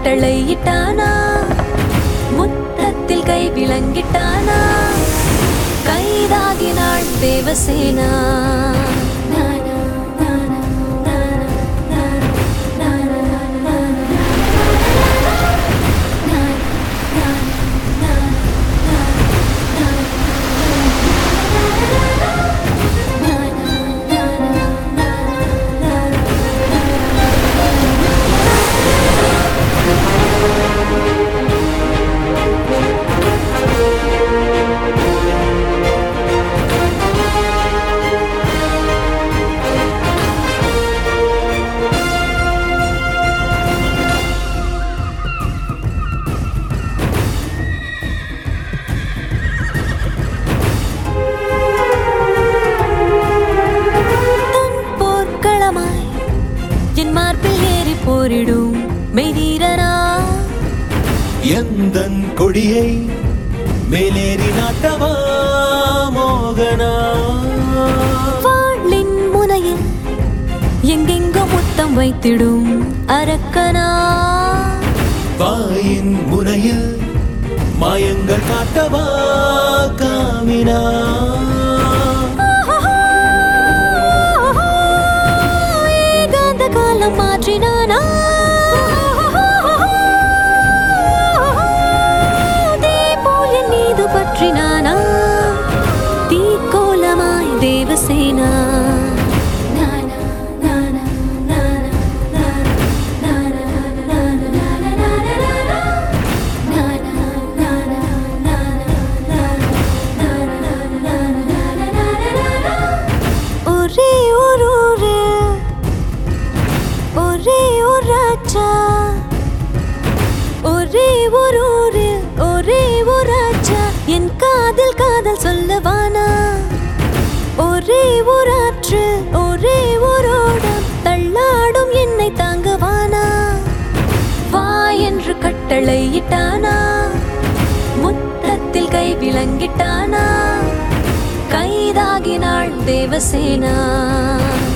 கட்டளை இட்டானா முத்தத்தில் கை விளங்கிட்டானா கைதாகினாள் தேவசேனா நானா, நானா, நானா, நானா, நானா, நானா, தன் போர்க்களமாய் என் மார்பில் ஏறி போரிடும் மெய்தீரனா எந்தன் கொடியை மேலேறி நாட்டவா மோகனா வாளின் முனையில் எங்கெங்கோ முத்தம் வைத்திடும் அரக்கனா வாயின் முனையில் மாயங்கள் காட்டவா காமினா ஏகாந்த காலம் மாற்றினானா தீபோல் என் மீது பற்றினானா தீக்கோலமாய் தேவசேனா நானா, நானா, நானா, நானா, நானா, நானா, நானா, நானா, நானா, நானா, ஒரே ஒரு ஊரு, ஒரே ஒரு ராஜா ஒரே ஒரு ஊரு, ஒரே ஒரு ராஜா என் காதல் காதல் சொல்லவானா ஒரே ஒரு ஆற்று ஒரே ஒரு ஓடம் தள்ளாடும் என்னை தாங்குவானா வா என்று கட்டளை இட்டானா முத்தத்தில் கை விளங்கிட்டானா கைதாகினாள் தேவசேனா